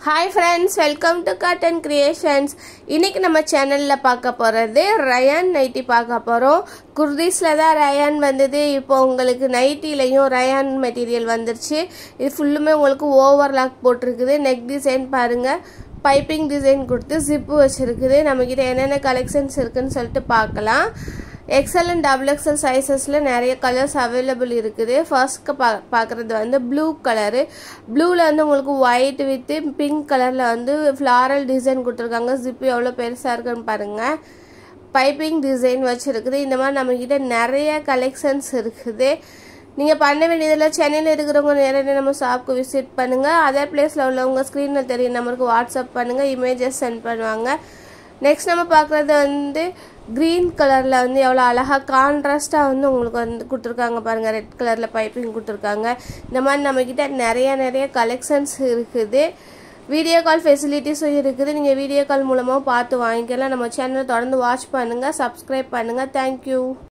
hi friends welcome to cotton creations இன்னைக்கு நம்ம சேனலில் பார்க்க போகிறது ரயான் நைட்டி பார்க்க போகிறோம் குர்தீஸில் தான் ரயான் வந்தது இப்போ உங்களுக்கு நைட்டிலையும் ரயான் மெட்டீரியல் வந்துருச்சு இது ஃபுல்லுமே உங்களுக்கு ஓவர்லாக் போட்டிருக்குது நெக் டிசைன் பாருங்கள் பைப்பிங் டிசைன் கொடுத்து ஜிப்பு வச்சுருக்குது நம்மக்கிட்ட என்னென்ன கலெக்ஷன்ஸ் இருக்குன்னு சொல்லிட்டு பார்க்கலாம் எக்ஸல் அண்ட் டபுள் எக்ஸல் சைஸஸில் நிறைய கலர்ஸ் அவைலபிள் இருக்குது ஃபர்ஸ்ட்க்கு பா பார்க்குறது வந்து ப்ளூ கலரு ப்ளூவில் வந்து உங்களுக்கு ஒயிட் வித்து பிங்க் கலரில் வந்து ஃப்ளாரல் டிசைன் கொடுத்துருக்காங்க ஜிப்பு எவ்வளோ பெருசாக இருக்குன்னு பாருங்கள் பைப்பிங் டிசைன் வச்சுருக்குது இந்த மாதிரி நம்மக்கிட்ட நிறைய கலெக்ஷன்ஸ் இருக்குது நீங்கள் பண்ண வேண்டியதில் சென்னையில் இருக்கிறவங்க நேரடியாக நம்ம ஷாப்க்கு விசிட் பண்ணுங்கள் அதே பிளேஸில் உள்ளவங்க ஸ்க்ரீனில் தெரிய நம்பருக்கு வாட்ஸ்அப் பண்ணுங்கள் இமேஜஸ் சென்ட் பண்ணுவாங்க நெக்ஸ்ட் நம்ம பார்க்குறது வந்து க்ரீன் கலரில் வந்து எவ்வளோ அழகாக கான்ட்ராஸ்ட்டாக வந்து உங்களுக்கு வந்து கொடுத்துருக்காங்க பாருங்கள் ரெட் கலரில் பைப்பிங் கொடுத்துருக்காங்க இந்த மாதிரி நம்மக்கிட்ட நிறைய நிறைய கலெக்ஷன்ஸ் இருக்குது வீடியோ கால் ஃபெசிலிட்டிஸும் இருக்குது நீங்கள் வீடியோ கால் மூலமாக பார்த்து வாங்கிக்கலாம் நம்ம சேனலை தொடர்ந்து வாட்ச் பண்ணுங்கள் சப்ஸ்கிரைப் பண்ணுங்கள் தேங்க்யூ